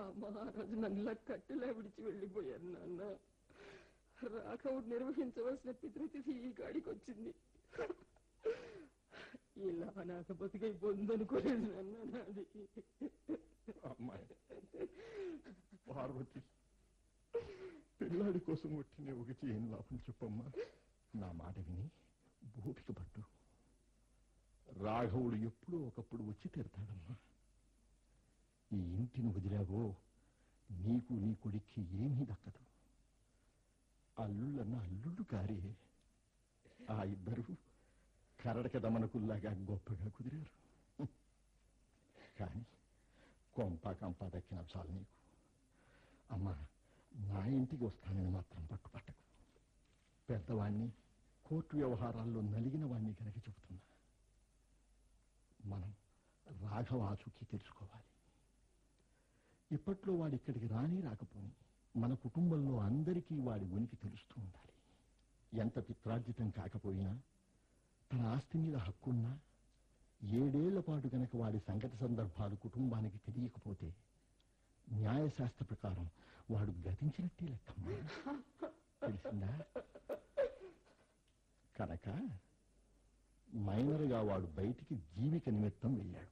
మహారాజు నన్నులా కట్టెలా విడిచి వెళ్ళిపోయారు నాన్న రాఘవుడు నిర్వహించవలసిన పితృతిథి ఈ గాడికి వచ్చింది ఇలా నాకు బతికైపోతుందనుకోలేదు నాన్న నాది అమ్మాయి పార్వతి పిల్లాడి కోసం వచ్చిన ఒకటి ఏం లాభం చెప్పమ్మా నా మాట విని భూపిక పట్టు రాఘవుడు ఎప్పుడో ఒకప్పుడు వచ్చి తీరతాడమ్మా ఈ ఇంటిని వదిలావో నీకు నీ కొడుక్కి ఏమీ దక్కదు అల్లుళ్ళన్న అల్లుళ్ళు కారే ఆ ఇద్దరు కరడక దమనకుల్లాగా గొప్పగా కుదిరారు కానీ కొంప కంప దక్కిన చాలు నీకు అమ్మా నా ఇంటికి వస్తానని మాత్రం పట్టుపట్టకు పెద్దవాణ్ణి కోర్టు వ్యవహారాల్లో నలిగిన వాణ్ణి కనుక చెబుతున్నా మనం రాఘవ ఆచూకీ తెలుసుకోవాలి ఇప్పట్లో వాడి ఇక్కడికి రాని రాకపోని మన కుటుంబంలో అందరికీ వాడి ఉనికి తెలుస్తూ ఉండాలి ఎంత పిత్రార్జితం కాకపోయినా తన ఆస్తి మీద హక్కున్నా ఏడేళ్ల పాటు గనక వాడి సంగతి సందర్భాలు కుటుంబానికి తెలియకపోతే న్యాయశాస్త్ర ప్రకారం వాడు గతించినట్టే లెక్కమ్మా తెలిసిందా కనుక మైనర్గా వాడు బయటికి జీవిక నిమిత్తం వెళ్ళాడు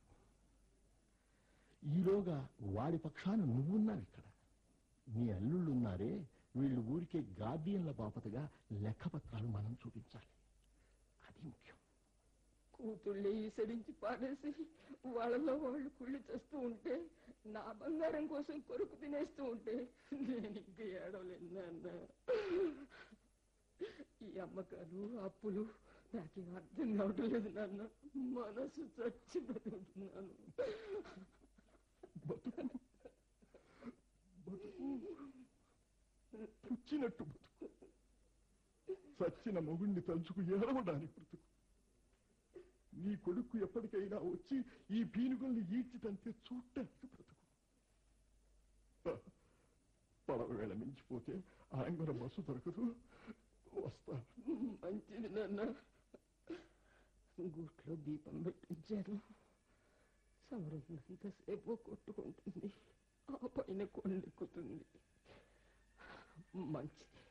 ఈలోగా వాడి పక్షాన నువ్వున్నావు ఇక్కడ నీ అల్లుళ్ళున్నారే వీళ్ళు ఊరికే గార్డియన్ల బాపతగా లెక్కపత్రాలు మనం చూపించాలి అది ముఖ్యం కూతుళ్ళే ఈసరించి పాడేసి వాళ్ళలో వాళ్ళు కుళ్ళి చేస్తూ ఉంటే నా బంగారం కోసం కొరుకు తినేస్తూ ఉంటే నేను ఇంక ఏడవలేదు నాన్న ఈ అమ్మకాలు అప్పులు నాకేం అర్థం కావటం లేదు నాన్న మనసు చచ్చి బతుకుతున్నాను బతుకు బతుకు పుచ్చినట్టు బతుకు చచ్చిన మొగుణ్ణి తలుచుకు ఏడవడానికి బ్రతుకు నీ కొడుకు ఎప్పటికైనా వచ్చి ఈ పీనుగుల్ని ఈడ్చి తంతే చూడటానికి బ్రతుకు పడవ వేళ మించిపోతే ఆయంగర బస్సు దొరకదు వస్తా మంచిది నాన్న గూట్లో దీపం పెట్టించారు సమరున్నంతసేపు కొట్టుకుంటుంది ఆ పైన కొండెక్కుతుంది మంచిది